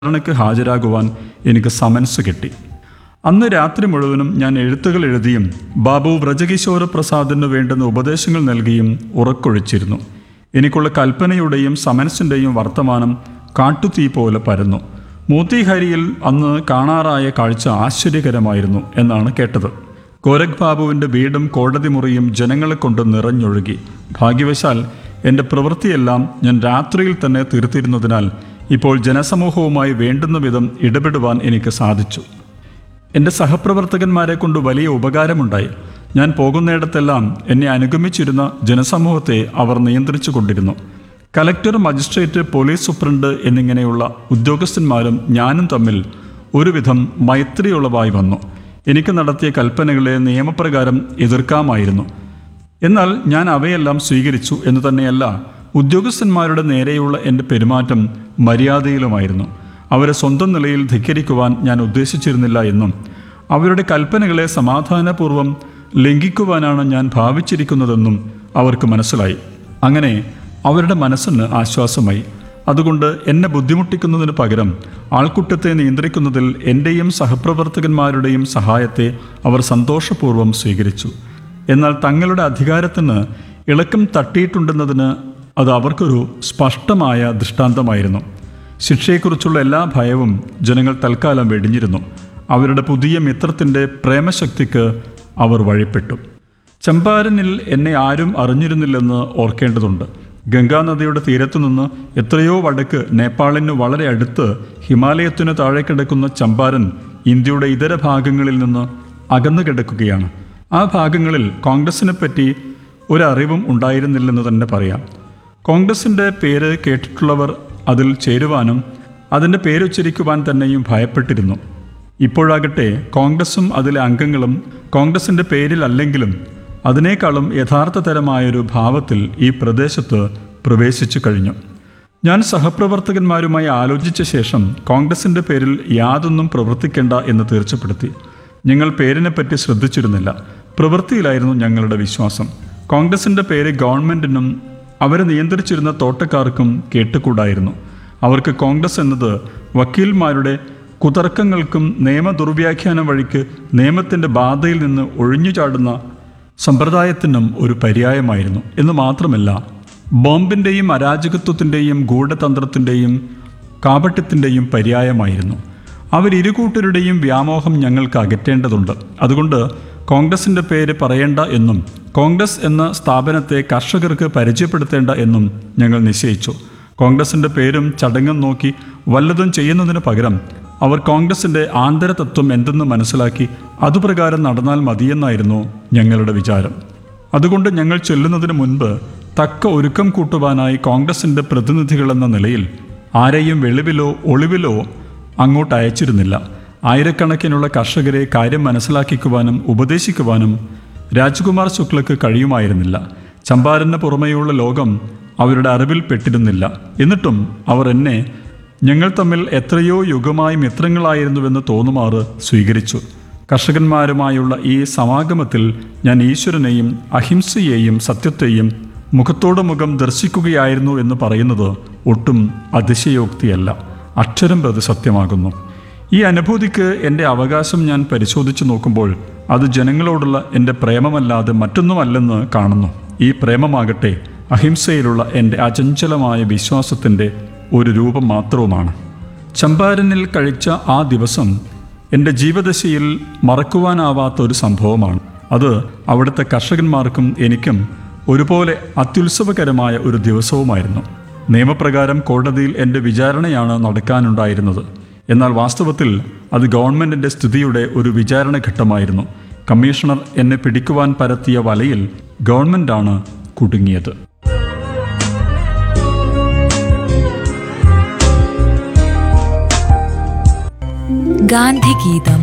വിചാരണയ്ക്ക് ഹാജരാകുവാൻ എനിക്ക് സമൻസ് കിട്ടി അന്ന് രാത്രി മുഴുവനും ഞാൻ എഴുത്തുകൾ എഴുതിയും ബാബു വ്രജകിശോര പ്രസാദിന് വേണ്ടുന്ന ഉപദേശങ്ങൾ നൽകിയും ഉറക്കൊഴിച്ചിരുന്നു എനിക്കുള്ള കൽപ്പനയുടെയും സമൻസിൻ്റെയും വർത്തമാനം കാട്ടുതീ പോലെ പരന്നു മൂത്തിഹരിയിൽ അന്ന് കാണാറായ കാഴ്ച ആശ്ചര്യകരമായിരുന്നു എന്നാണ് കേട്ടത് ഗോരഖ് ബാബുവിൻ്റെ വീടും കോടതി മുറിയും ജനങ്ങളെ കൊണ്ട് നിറഞ്ഞൊഴുകി ഭാഗ്യവശാൽ എൻ്റെ പ്രവൃത്തിയെല്ലാം ഞാൻ രാത്രിയിൽ തന്നെ തീർത്തിരുന്നതിനാൽ ഇപ്പോൾ ജനസമൂഹവുമായി വേണ്ടുന്ന വിധം ഇടപെടുവാൻ എനിക്ക് സാധിച്ചു എൻ്റെ സഹപ്രവർത്തകന്മാരെ കൊണ്ട് വലിയ ഉപകാരമുണ്ടായി ഞാൻ പോകുന്നിടത്തെല്ലാം എന്നെ അനുഗമിച്ചിരുന്ന ജനസമൂഹത്തെ അവർ നിയന്ത്രിച്ചു കൊണ്ടിരുന്നു കലക്ടർ മജിസ്ട്രേറ്റ് പോലീസ് സൂപ്രണ്ട് എന്നിങ്ങനെയുള്ള ഉദ്യോഗസ്ഥന്മാരും ഞാനും തമ്മിൽ ഒരുവിധം മൈത്രിയുള്ളവായി വന്നു എനിക്ക് നടത്തിയ കൽപ്പനകളെ നിയമപ്രകാരം എതിർക്കാമായിരുന്നു എന്നാൽ ഞാൻ അവയെല്ലാം സ്വീകരിച്ചു എന്ന് തന്നെയല്ല ഉദ്യോഗസ്ഥന്മാരുടെ നേരെയുള്ള എൻ്റെ പെരുമാറ്റം മര്യാദയിലുമായിരുന്നു അവരെ സ്വന്തം നിലയിൽ ധിക്കരിക്കുവാൻ ഞാൻ ഉദ്ദേശിച്ചിരുന്നില്ല എന്നും അവരുടെ കൽപ്പനകളെ സമാധാനപൂർവ്വം ലംഘിക്കുവാനാണ് ഞാൻ ഭാവിച്ചിരിക്കുന്നതെന്നും അവർക്ക് മനസ്സിലായി അങ്ങനെ അവരുടെ മനസ്സിന് ആശ്വാസമായി അതുകൊണ്ട് എന്നെ ബുദ്ധിമുട്ടിക്കുന്നതിന് പകരം ആൾക്കൂട്ടത്തെ നിയന്ത്രിക്കുന്നതിൽ എൻ്റെയും സഹപ്രവർത്തകന്മാരുടെയും സഹായത്തെ അവർ സന്തോഷപൂർവ്വം സ്വീകരിച്ചു എന്നാൽ തങ്ങളുടെ അധികാരത്തിന് ഇളക്കം തട്ടിയിട്ടുണ്ടെന്നതിന് അത് അവർക്കൊരു സ്പഷ്ടമായ ദൃഷ്ടാന്തമായിരുന്നു ശിക്ഷയെക്കുറിച്ചുള്ള എല്ലാ ഭയവും ജനങ്ങൾ തൽക്കാലം വെടിഞ്ഞിരുന്നു അവരുടെ പുതിയ മിത്രത്തിൻ്റെ പ്രേമശക്തിക്ക് അവർ വഴിപ്പെട്ടു ചമ്പാരനിൽ എന്നെ ആരും അറിഞ്ഞിരുന്നില്ലെന്ന് ഓർക്കേണ്ടതുണ്ട് ഗംഗാനദിയുടെ തീരത്തുനിന്ന് എത്രയോ വടക്ക് നേപ്പാളിന് വളരെ അടുത്ത് ഹിമാലയത്തിനു താഴെ കിടക്കുന്ന ചമ്പാരൻ ഇന്ത്യയുടെ ഇതര ഭാഗങ്ങളിൽ നിന്ന് അകന്നു കിടക്കുകയാണ് ആ ഭാഗങ്ങളിൽ കോൺഗ്രസിനെ പറ്റി ഒരറിവും ഉണ്ടായിരുന്നില്ലെന്ന് തന്നെ പറയാം കോൺഗ്രസിൻ്റെ പേര് കേട്ടിട്ടുള്ളവർ അതിൽ ചേരുവാനും അതിൻ്റെ പേരുച്ചരിക്കുവാൻ തന്നെയും ഭയപ്പെട്ടിരുന്നു ഇപ്പോഴാകട്ടെ കോൺഗ്രസും അതിലെ അംഗങ്ങളും കോൺഗ്രസിൻ്റെ പേരിലല്ലെങ്കിലും അതിനേക്കാളും യഥാർത്ഥ തരമായൊരു ഭാവത്തിൽ ഈ പ്രദേശത്ത് പ്രവേശിച്ചു കഴിഞ്ഞു ഞാൻ സഹപ്രവർത്തകന്മാരുമായി ആലോചിച്ച ശേഷം കോൺഗ്രസിൻ്റെ പേരിൽ യാതൊന്നും പ്രവർത്തിക്കേണ്ട എന്ന് തീർച്ചപ്പെടുത്തി ഞങ്ങൾ പേരിനെപ്പറ്റി ശ്രദ്ധിച്ചിരുന്നില്ല പ്രവൃത്തിയിലായിരുന്നു ഞങ്ങളുടെ വിശ്വാസം കോൺഗ്രസിൻ്റെ പേര് ഗവൺമെൻറ്റിനും അവരെ നിയന്ത്രിച്ചിരുന്ന തോട്ടക്കാർക്കും കേട്ടുകൂടായിരുന്നു അവർക്ക് കോൺഗ്രസ് എന്നത് വക്കീൽമാരുടെ കുതർക്കങ്ങൾക്കും നിയമ ദുർവ്യാഖ്യാനം വഴിക്ക് നിയമത്തിൻ്റെ ബാധയിൽ നിന്ന് ഒഴിഞ്ഞു ചാടുന്ന സമ്പ്രദായത്തിനും ഒരു പര്യായമായിരുന്നു എന്ന് മാത്രമല്ല ബോംബിൻ്റെയും അരാജകത്വത്തിൻ്റെയും ഗൂഢതന്ത്രത്തിൻ്റെയും കാപട്യത്തിൻ്റെയും പര്യായമായിരുന്നു അവരിരുകൂട്ടരുടെയും വ്യാമോഹം ഞങ്ങൾക്ക് അകറ്റേണ്ടതുണ്ട് അതുകൊണ്ട് കോൺഗ്രസിൻ്റെ പേര് പറയേണ്ട എന്നും കോൺഗ്രസ് എന്ന സ്ഥാപനത്തെ കർഷകർക്ക് പരിചയപ്പെടുത്തേണ്ട എന്നും ഞങ്ങൾ നിശ്ചയിച്ചു കോൺഗ്രസിൻ്റെ പേരും ചടങ്ങും നോക്കി വല്ലതും ചെയ്യുന്നതിന് പകരം അവർ കോൺഗ്രസിൻ്റെ ആന്തരതത്വം എന്തെന്ന് മനസ്സിലാക്കി അതുപ്രകാരം നടന്നാൽ മതിയെന്നായിരുന്നു ഞങ്ങളുടെ വിചാരം അതുകൊണ്ട് ഞങ്ങൾ ചെല്ലുന്നതിന് മുൻപ് തക്ക ഒരുക്കം കൂട്ടുവാനായി കോൺഗ്രസിൻ്റെ പ്രതിനിധികളെന്ന നിലയിൽ ആരെയും വെളിവിലോ ഒളിവിലോ അങ്ങോട്ട് അയച്ചിരുന്നില്ല ആയിരക്കണക്കിനുള്ള കർഷകരെ കാര്യം മനസ്സിലാക്കിക്കുവാനും ഉപദേശിക്കുവാനും രാജ്കുമാർ ശുക്ലക്ക് കഴിയുമായിരുന്നില്ല ചമ്പാരന് പുറമെയുള്ള ലോകം അവരുടെ അറിവിൽ പെട്ടിരുന്നില്ല എന്നിട്ടും അവർ എന്നെ ഞങ്ങൾ തമ്മിൽ എത്രയോ യുഗമായി മിത്രങ്ങളായിരുന്നുവെന്ന് തോന്നുമാറ് സ്വീകരിച്ചു കർഷകന്മാരുമായുള്ള ഈ സമാഗമത്തിൽ ഞാൻ ഈശ്വരനെയും അഹിംസയെയും സത്യത്തെയും മുഖത്തോട് മുഖം ദർശിക്കുകയായിരുന്നു എന്ന് പറയുന്നത് ഒട്ടും അതിശയോക്തിയല്ല അക്ഷരം പ്രതി സത്യമാകുന്നു ഈ അനുഭൂതിക്ക് എൻ്റെ അവകാശം ഞാൻ പരിശോധിച്ചു നോക്കുമ്പോൾ അത് ജനങ്ങളോടുള്ള എൻ്റെ പ്രേമമല്ലാതെ മറ്റൊന്നുമല്ലെന്ന് കാണുന്നു ഈ പ്രേമമാകട്ടെ അഹിംസയിലുള്ള എൻ്റെ അചഞ്ചലമായ വിശ്വാസത്തിൻ്റെ ഒരു രൂപം മാത്രവുമാണ് ചമ്പാരനിൽ കഴിച്ച ആ ദിവസം എൻ്റെ ജീവദശയിൽ മറക്കുവാനാവാത്ത ഒരു സംഭവമാണ് അത് അവിടുത്തെ കർഷകന്മാർക്കും എനിക്കും ഒരുപോലെ അത്യുത്സവകരമായ ഒരു ദിവസവുമായിരുന്നു നിയമപ്രകാരം കോടതിയിൽ എൻ്റെ വിചാരണയാണ് നടക്കാനുണ്ടായിരുന്നത് എന്നാൽ വാസ്തവത്തിൽ അത് ഗവൺമെൻറ്റിൻ്റെ സ്ഥിതിയുടെ ഒരു വിചാരണ ഘട്ടമായിരുന്നു കമ്മീഷണർ എന്നെ പിടിക്കുവാൻ പരത്തിയ വലയിൽ ഗവൺമെൻറ്റാണ് കുടുങ്ങിയത് ഗാന്ധിഗീതം